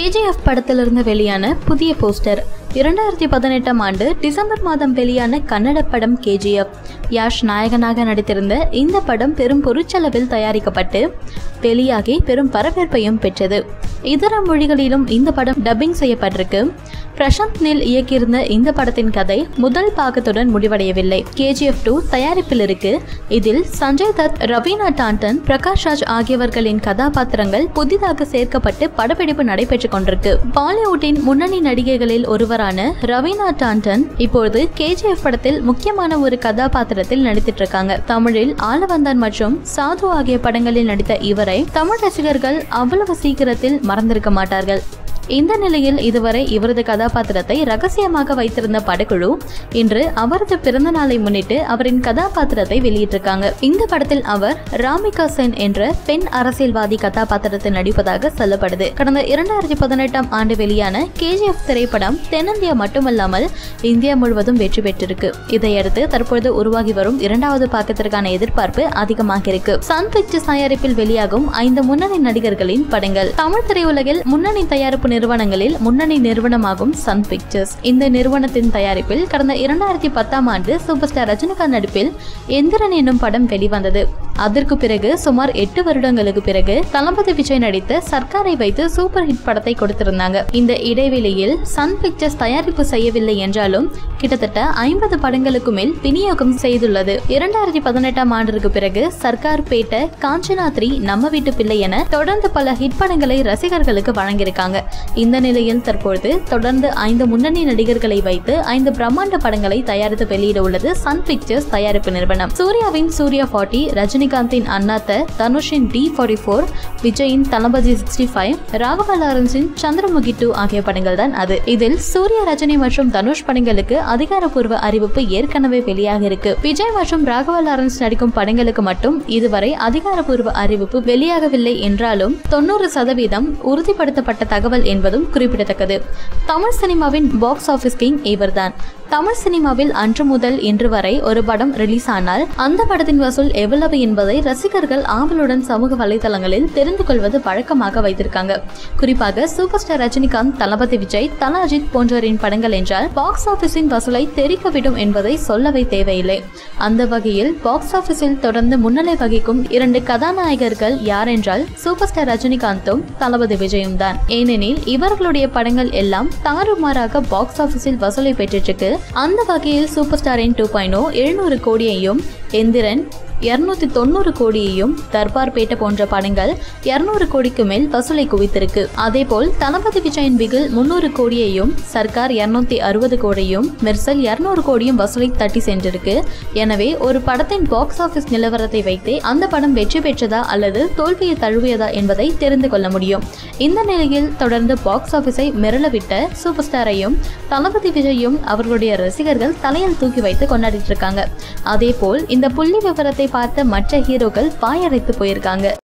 KGF படத்திலிருந்து வெளியான புதிய போஸ்டர் இரண்டாயிரத்தி பதினெட்டாம் ஆண்டு டிசம்பர் மாதம் வெளியான கன்னட படம் கேஜிஎஃப் யாஷ் நாயகனாக நடித்திருந்த இந்த படம் பெரும் பொருட்செலவில் தயாரிக்கப்பட்டு வெளியாகி பெரும் வரவேற்பையும் பெற்றது இதர மொழிகளிலும் இந்த படம் டப்பிங் செய்யப்பட்டிருக்கு பிரசாந்த் நில் இயக்கியிருந்த இந்த படத்தின் கதை முதல் பாகத்துடன் முடிவடையவில்லை கேஜிஎஃப் டூ தயாரிப்பில் இருக்கு இதில் சஞ்சய் தத் ரவீனா டாண்டன் பிரகாஷ் ராஜ் ஆகியவர்களின் கதாபாத்திரங்கள் புதிதாக சேர்க்கப்பட்டு படப்பிடிப்பு நடைபெற்றுக் கொண்டிருக்கு பாலிவுட்டின் முன்னணி நடிகைகளில் ஒருவரான ரவீனா டாண்டன் இப்பொழுது கேஜிஎஃப் படத்தில் முக்கியமான ஒரு கதாபாத்திரத்தில் நடித்திட்டு இருக்காங்க தமிழில் ஆலவந்தான் மற்றும் சாது ஆகிய படங்களில் நடித்த இவரை தமிழ் ரசிகர்கள் அவ்வளவு சீக்கிரத்தில் மறந்திருக்க மாட்டார்கள் இந்த நிலையில் இதுவரை இவரது கதாபாத்திரத்தை ரகசியமாக வைத்திருந்த படக்குழு இன்று அவரது பிறந்த நாளை முன்னிட்டு அவரின் கதாபாத்திரத்தை வெளியிட்டிருக்காங்க இந்த படத்தில் அவர் ராமிகா சென் என்ற பெண் அரசியல்வாதி கதாபாத்திரத்தில் நடிப்பதாக சொல்லப்படுது கடந்த இரண்டாயிரத்தி பதினெட்டாம் ஆண்டு வெளியான கேஜிஎஃப் திரைப்படம் தென்னிந்தியா மட்டுமல்லாமல் இந்தியா முழுவதும் வெற்றி பெற்றிருக்கு இதையடுத்து தற்பொழுது உருவாகி வரும் இரண்டாவது பாக்கத்திற்கான எதிர்பார்ப்பு அதிகமாக இருக்கு சன் பிக்சர்ஸ் தயாரிப்பில் வெளியாகும் ஐந்து முன்னணி நடிகர்களின் படங்கள் தமிழ் திரையுலகில் முன்னணி தயாரிப்பு நிறுவனங்களில் முன்னணி நிறுவனமாகும் சன் பிக்சர்ஸ் இந்த நிறுவனத்தின் தயாரிப்பில் கடந்த இரண்டாயிரத்தி பத்தாம் ஆண்டு சூப்பர் ஸ்டார் ரஜினிகாந்த் நடிப்பில் எந்திரன் என்னும் படம் வெளிவந்தது அதற்கு பிறகு சுமார் எட்டு வருடங்களுக்கு பிறகு தளபதி விஜய் நடித்த சர்க்காரை வைத்து சூப்பர் ஹிட் படத்தை கொடுத்திருந்தாங்க இந்த இடைவெளியில் சன் பிக்சர்ஸ் தயாரிப்பு செய்யவில்லை என்றாலும் கிட்டத்தட்ட ஐம்பது படங்களுக்கு மேல் விநியோகம் செய்துள்ளது இரண்டாயிரத்தி பதினெட்டாம் ஆண்டிற்கு பிறகு சர்க்கார் பேட்ட காஞ்சனா த்ரீ நம்ம வீட்டு பிள்ளை என தொடர்ந்து பல ஹிட் படங்களை ரசிகர்களுக்கு வழங்கியிருக்காங்க இந்த நிலையில் தற்பொழுது தொடர்ந்து ஐந்து முன்னணி நடிகர்களை வைத்து ஐந்து பிரம்மாண்ட படங்களை தயாரித்து வெளியிட உள்ளது சன் பிக்சர்ஸ் தயாரிப்பு நிறுவனம் சூர்யாவின் சூர்யா ஃபார்ட்டி ரஜினிகாந்தின் அண்ணாத்த தனுஷின் டி ஃபார்ட்டி ஃபோர் விஜயின் தளபதி சிக்ஸ்டி ஃபைவ் ராகவா லாரன்ஸின் சந்திரமுகி டூ ஆகிய படங்கள் தான் அது இதில் சூர்யா ரஜினி மற்றும் தனுஷ் படங்களுக்கு அதிகாரப்பூர்வ அறிவிப்பு ஏற்கனவே வெளியாக இருக்கு விஜய் மற்றும் ராகவா லாரன்ஸ் நடிக்கும் படங்களுக்கு மட்டும் இதுவரை அதிகாரப்பூர்வ அறிவிப்பு வெளியாகவில்லை என்றாலும் தொண்ணூறு சதவீதம் உறுதிப்படுத்தப்பட்ட தகவல் என்பதும் குறிப்பிடத்தக்கது தமிழ் சினிமாவின் பாக்ஸ் ஆபீஸ் கிங் இவர்தான் தமிழ் சினிமாவில் அன்று முதல் இன்று வரை ஒரு படம் ரிலீஸ் ஆனால் அந்த படத்தின் வசூல் எவ்வளவு என்பதை ரசிகர்கள் ஆவலுடன் சமூக வலைதளங்களில் தெரிந்து கொள்வது வழக்கமாக வைத்திருக்காங்க குறிப்பாக சூப்பர் ஸ்டார் ரஜினிகாந்த் தளபதி விஜய் தல அஜித் போன்றோரின் படங்கள் என்றால் பாக்ஸ் ஆபீஸின் வசூலை தெரிக்கவிடும் என்பதை சொல்லவே தேவையில்லை அந்த வகையில் பாக்ஸ் ஆபீஸில் தொடர்ந்து முன்னிலை வகிக்கும் இரண்டு கதாநாயகர்கள் யாரென்றால் சூப்பர் ஸ்டார் ரஜினிகாந்தும் தளபதி விஜயும் தான் ஏனெனில் இவர்களுடைய படங்கள் எல்லாம் தாறுமாறாக பாக்ஸ் ஆபீஸில் வசூலை பெற்றிருக்கு அந்த வகையில் சூப்பர் ஸ்டாரின் டூ பாயிண்ட் எழுநூறு கோடியையும் எந்திரன் இருநூத்தி தொண்ணூறு கோடியையும் தர்பார் பேட்ட போன்ற படங்கள் இருநூறு கோடிக்கு மேல் வசூலை குவித்திருக்கு அதேபோல் தளபதி விஜயின் பிகில் முன்னூறு கோடியையும் சர்க்கார் இருநூத்தி அறுபது கோடியும் மெர்சல் இருநூறு கோடியும் வசூலை தட்டி சென்றிருக்கு எனவே ஒரு படத்தின் பாக்ஸ் ஆபீஸ் நிலவரத்தை வைத்தே அந்த படம் வெற்றி பெற்றதா அல்லது தோல்வியை தழுவியதா என்பதை தெரிந்து கொள்ள முடியும் இந்த நிலையில் தொடர்ந்து பாக்ஸ் ஆபீஸை மிரளவிட்ட சூப்பர் ஸ்டாரையும் தளபதி விஜயும் அவர்களுடைய ரசிகர்கள் தலையில் தூக்கி வைத்து கொண்டாடிட்டு இருக்காங்க அதேபோல் இந்த புள்ளி விவரத்தை பார்த்த மற்ற ஹீரோக்கள் பாயரைத்து போயிருக்காங்க